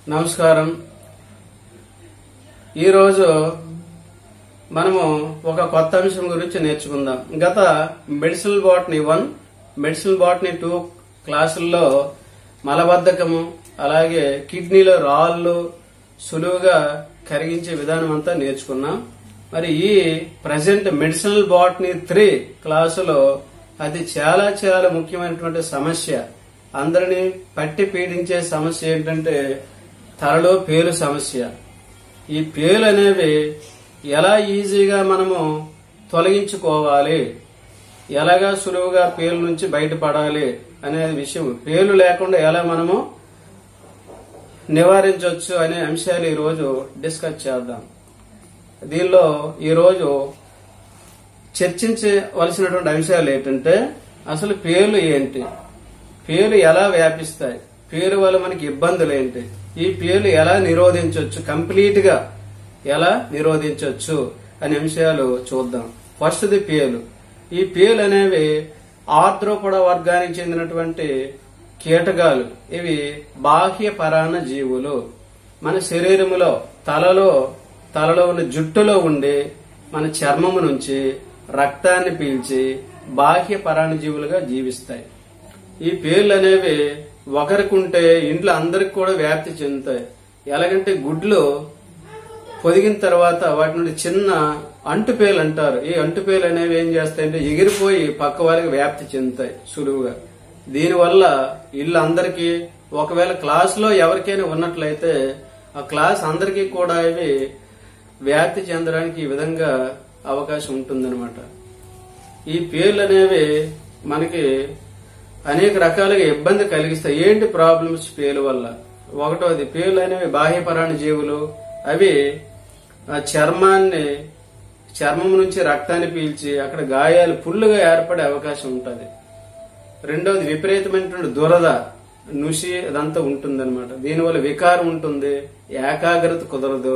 నమస్కారం ఈరోజు మనము ఒక కొత్త అంశం గురించి నేర్చుకుందాం గత medicinal botany one medicinal botany two క్లాసుల్లో మలబద్ధకము అలాగే కిడ్నీలో రాళ్ళు సులువుగా కరిగించే విధానం అంతా నేర్చుకున్నాం మరి ఈ ప్రజెంట్ మెడిసినల్ బాట్నీ త్రీ క్లాసులో అది చాలా చాలా ముఖ్యమైనటువంటి సమస్య అందరినీ పట్టి పీడించే సమస్య ఏంటంటే తలలో పేలు సమస్య ఈ పేలు అనేవి ఎలా ఈజీగా మనము తొలగించుకోవాలి ఎలాగా సులువుగా పేలు నుంచి బయటపడాలి అనే విషయం పేలు లేకుండా ఎలా మనము నివారించవచ్చు అనే అంశాలు ఈరోజు డిస్కస్ చేద్దాం దీనిలో ఈరోజు చర్చించవలసినటువంటి అంశాలు ఏంటంటే అసలు పేర్లు ఏంటి పేర్లు ఎలా వ్యాపిస్తాయి పేరు వల్ల మనకి ఇబ్బందులు ఏంటి ఈ పేర్లు ఎలా నిరోధించవచ్చు కంప్లీట్ గా ఎలా నిరోధించవచ్చు అనే అంశాలు చూద్దాం ఫస్ట్ది పేలు ఈ పేలు అనేవి ఆర్ద్రోపడ వర్గానికి చెందినటువంటి కీటకాలు ఇవి బాహ్య పరాణ జీవులు మన శరీరములో తలలో తలలో ఉన్న జుట్టులో ఉండి మన చర్మము నుంచి రక్తాన్ని పీల్చి బాహ్య పరాణజీవులుగా జీవిస్తాయి ఈ పేర్లు అనేవి ఒకరికుంటే ఇంట్లో అందరికి కూడా వ్యాప్తి చెందుతాయి ఎలాగంటే గుడ్లు పొదిగిన తర్వాత వాటి నుండి చిన్న అంటుపేలు అంటారు ఈ అంటుపేలు అనేవి ఏం చేస్తాయంటే ఎగిరిపోయి పక్క వాళ్ళకి వ్యాప్తి చెందుతాయి సులువుగా దీనివల్ల ఇల్లు అందరికీ ఒకవేళ క్లాస్ లో ఎవరికైనా ఉన్నట్లయితే ఆ క్లాస్ అందరికీ కూడా ఇవి వ్యాప్తి చెందడానికి ఈ విధంగా అవకాశం ఉంటుందన్నమాట ఈ పేర్లు అనేవి మనకి అనేక రకాలుగా ఇబ్బంది కలిగిస్తాయి ఏంటి ప్రాబ్లమ్స్ పేర్ల వల్ల ఒకటోది పేర్లు అనేవి బాహ్యపరాణ జీవులు అవి ఆ చర్మాన్ని చర్మం నుంచి రక్తాన్ని పీల్చి అక్కడ గాయాలు పుల్లుగా ఏర్పడే అవకాశం ఉంటుంది రెండవది విపరీతమైనటువంటి దురద నుసి అదంతా ఉంటుంది అనమాట దీనివల్ల వికారం ఉంటుంది ఏకాగ్రత కుదరదు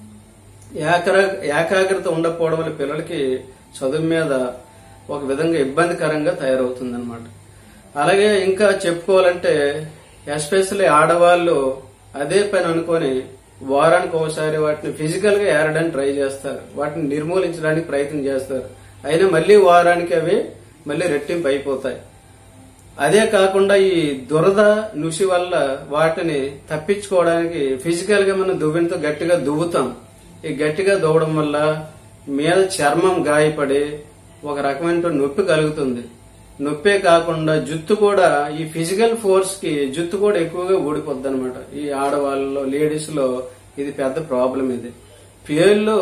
ఏకర ఏకాగ్రత ఉండకపోవడం వల్ల పిల్లలకి చదువు మీద ఒక విధంగా ఇబ్బందికరంగా తయారవుతుంది అనమాట అలాగే ఇంకా చెప్పుకోవాలంటే ఎస్పెషల్లీ ఆడవాళ్ళు అదే పని అనుకొని వారానికి ఒకసారి వాటిని ఫిజికల్ గా ఏరడానికి ట్రై చేస్తారు వాటిని నిర్మూలించడానికి ప్రయత్నం చేస్తారు అయినా మళ్ళీ వారానికి అవి మళ్ళీ రెట్టింపు అయిపోతాయి అదే కాకుండా ఈ దురద నుసి వల్ల వాటిని తప్పించుకోవడానికి ఫిజికల్ గా మనం దువ్వెనతో గట్టిగా దువ్వుతాం ఈ గట్టిగా దువ్వడం వల్ల మీద చర్మం గాయపడి ఒక రకమైన నొప్పి కలుగుతుంది నొప్పే కాకుండా జుత్తు కూడా ఈ ఫిజికల్ ఫోర్స్ కి జుత్తు కూడా ఎక్కువగా ఊడిపోద్ది అనమాట ఈ ఆడవాళ్ళలో లేడీస్ లో ఇది పెద్ద ప్రాబ్లం ఇది పేర్లు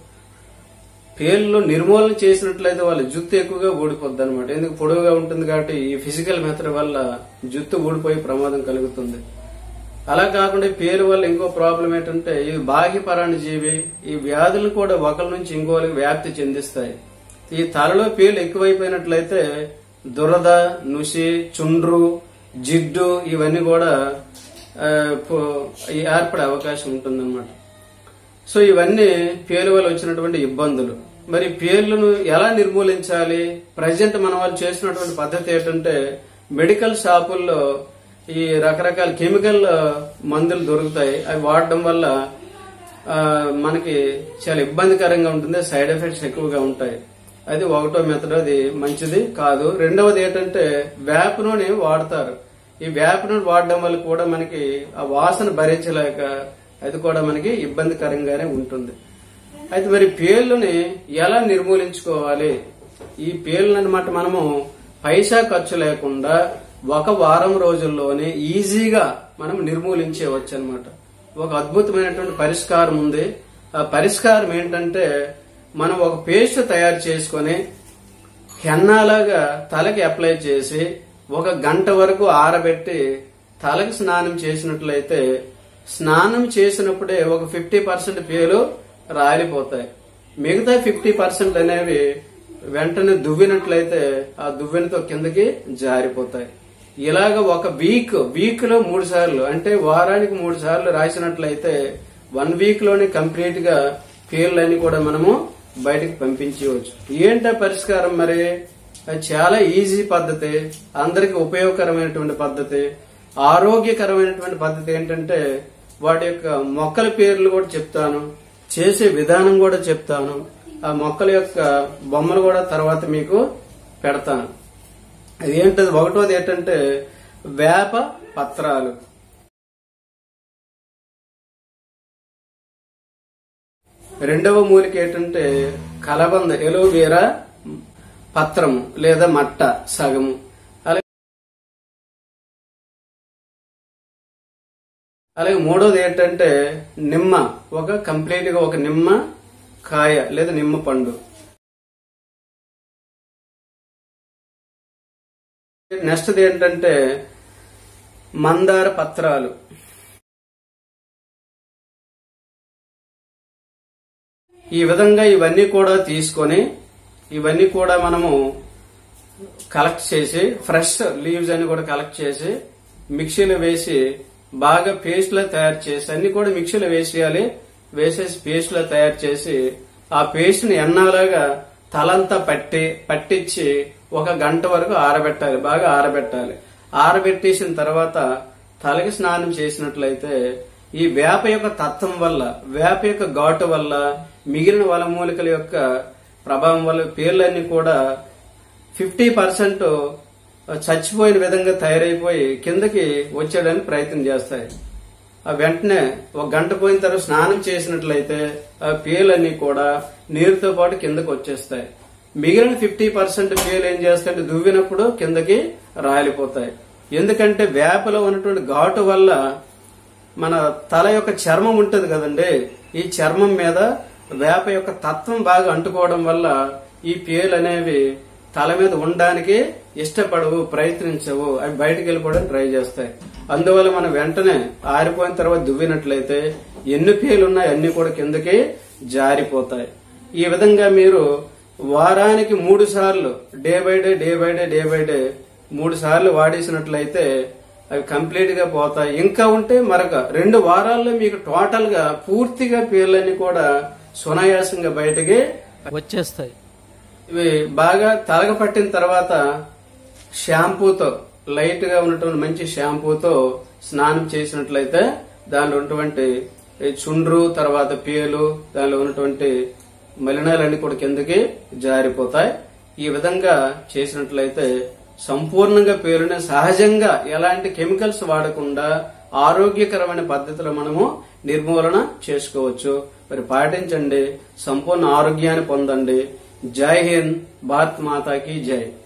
పేర్లు నిర్మూలన చేసినట్లయితే వాళ్ళ జుత్తు ఎక్కువగా ఊడిపోద్ది అనమాట ఎందుకు పొడవుగా ఉంటుంది కాబట్టి ఈ ఫిజికల్ మెథడ్ వల్ల జుత్తు ఊడిపోయే ప్రమాదం కలుగుతుంది అలా కాకుండా ఈ పేరు వల్ల ఇంకో ప్రాబ్లం ఏంటంటే ఇవి బాహ్య జీవి ఈ వ్యాధులు కూడా ఒకరి నుంచి ఇంకోరికి వ్యాప్తి చెందిస్తాయి ఈ తలలో పేర్లు ఎక్కువైపోయినట్లయితే దురద నుసి చుండ్రు జిడ్డు ఇవన్నీ కూడా ఆ, పో- ఏర్పడే అవకాశం ఉంటుందన్నమాట సో ఇవన్నీ పేర్ల వల్ల వచ్చినటువంటి ఇబ్బందులు మరి పేర్లను ఎలా నిర్మూలించాలి ప్రజెంట్ మన వాళ్ళు చేసినటువంటి పద్ధతి ఏంటంటే మెడికల్ షాపుల్లో ఈ రకరకాల కెమికల్ మందులు దొరుకుతాయి అవి వాడడం వల్ల ఆ, మనకి చాలా ఇబ్బందికరంగా ఉంటుంది సైడ్ ఎఫెక్ట్స్ ఎక్కువగా ఉంటాయి అది ఒకటో మెథడ్ అది మంచిది కాదు రెండవది ఏంటంటే వేప నూనె వాడతారు ఈ వేప నూనె వాడడం వల్ల కూడా మనకి ఆ వాసన భరించలేక అది కూడా మనకి ఇబ్బందికరంగానే ఉంటుంది అయితే మరి పేర్లని ఎలా నిర్మూలించుకోవాలి ఈ పేర్లను అనమాట మనము పైసా ఖర్చు లేకుండా ఒక వారం రోజుల్లోనే ఈజీగా మనం నిర్మూలించేవచ్చు అనమాట ఒక అద్భుతమైనటువంటి పరిష్కారం ఉంది ఆ పరిష్కారం ఏంటంటే మనం ఒక పేస్ట్ తయారు చేసుకొని హెన్నాలాగా తలకి అప్లై చేసి ఒక గంట వరకు ఆరబెట్టి తలకి స్నానం చేసినట్లయితే స్నానం చేసినప్పుడే ఒక ఫిఫ్టీ పర్సెంట్ పేలు రాలిపోతాయి మిగతా ఫిఫ్టీ పర్సెంట్ అనేవి వెంటనే దువ్వినట్లయితే ఆ దువ్వెనతో కిందకి జారిపోతాయి ఇలాగ ఒక వీక్ వీక్ లో మూడు సార్లు అంటే వారానికి మూడు సార్లు రాసినట్లయితే వన్ వీక్ లోనే కంప్లీట్ గా పేర్లన్నీ కూడా మనము బయటకు పంపించవచ్చు ఏంట పరిష్కారం మరి అది చాలా ఈజీ పద్ధతి అందరికి ఉపయోగకరమైనటువంటి పద్ధతి ఆరోగ్యకరమైనటువంటి పద్ధతి ఏంటంటే వాటి యొక్క మొక్కల పేర్లు కూడా చెప్తాను చేసే విధానం కూడా చెప్తాను ఆ మొక్కల యొక్క బొమ్మలు కూడా తర్వాత మీకు పెడతాను అది ఏంటది ఒకటోది ఏంటంటే వేప పత్రాలు రెండవ మూలిక ఏంటంటే కలబంద ఎలోవేరా పత్రము లేదా మట్ట సగము అలాగే అలాగే మూడోది ఏంటంటే నిమ్మ ఒక కంప్లీట్ గా ఒక నిమ్మ కాయ లేదా నిమ్మ పండు నెక్స్ట్ ఏంటంటే మందార పత్రాలు ఈ విధంగా ఇవన్నీ కూడా తీసుకొని ఇవన్నీ కూడా మనము కలెక్ట్ చేసి ఫ్రెష్ లీవ్స్ అన్ని కూడా కలెక్ట్ చేసి మిక్సీలో వేసి బాగా పేస్ట్ లా తయారు చేసి అన్ని కూడా మిక్సీలో వేసేయాలి వేసేసి పేస్ట్ లా తయారు చేసి ఆ పేస్ట్ ని ఎన్నాలాగా తలంతా పట్టి పట్టించి ఒక గంట వరకు ఆరబెట్టాలి బాగా ఆరబెట్టాలి ఆరబెట్టేసిన తర్వాత తలకి స్నానం చేసినట్లయితే ఈ వేప యొక్క తత్వం వల్ల వేప యొక్క ఘాటు వల్ల మిగిలిన వలమూలికల యొక్క ప్రభావం వల్ల పేర్లన్నీ కూడా ఫిఫ్టీ పర్సెంట్ చచ్చిపోయిన విధంగా తయారైపోయి కిందకి వచ్చేయడానికి ప్రయత్నం చేస్తాయి ఆ వెంటనే ఒక గంట పోయిన తర్వాత స్నానం చేసినట్లయితే ఆ పేర్లన్నీ కూడా నీరుతో పాటు కిందకి వచ్చేస్తాయి మిగిలిన ఫిఫ్టీ పర్సెంట్ పేర్లు ఏం చేస్తాయంటే దువ్వినప్పుడు కిందకి రాలిపోతాయి ఎందుకంటే వేపలో ఉన్నటువంటి ఘాటు వల్ల మన తల యొక్క చర్మం ఉంటది కదండి ఈ చర్మం మీద వేప యొక్క తత్వం బాగా అంటుకోవడం వల్ల ఈ పేర్లు అనేవి తల మీద ఉండడానికి ఇష్టపడవు ప్రయత్నించవు అవి బయటకు వెళ్ళిపోవడానికి ట్రై చేస్తాయి అందువల్ల మనం వెంటనే ఆరిపోయిన తర్వాత దువ్వినట్లయితే ఎన్ని పేర్లు ఉన్నాయి అన్ని కూడా కిందకి జారిపోతాయి ఈ విధంగా మీరు వారానికి మూడు సార్లు day by day day by day day by day మూడు సార్లు వాడేసినట్లయితే అవి కంప్లీట్ గా పోతాయి ఇంకా ఉంటే మరొక రెండు వారాల్లో మీకు టోటల్ గా పూర్తిగా పేర్లన్నీ కూడా సునాయాసంగా బయటకి వచ్చేస్తాయి ఇవి బాగా తలగ పట్టిన తర్వాత షాంపూతో లైట్ గా ఉన్నటువంటి మంచి షాంపూతో స్నానం చేసినట్లయితే దానిలో ఉన్నటువంటి ఈ చుండ్రు తర్వాత పేలు దానిలో ఉన్నటువంటి మలినాలన్నీ కూడా కిందకి జారిపోతాయి ఈ విధంగా చేసినట్లయితే సంపూర్ణంగా పేరుని సహజంగా ఎలాంటి కెమికల్స్ వాడకుండా ఆరోగ్యకరమైన పద్ధతిలో మనము నిర్మూలన చేసుకోవచ్చు మరి పాటించండి సంపూర్ణ ఆరోగ్యాన్ని పొందండి జై హింద్ భారత్ మాతాకి జై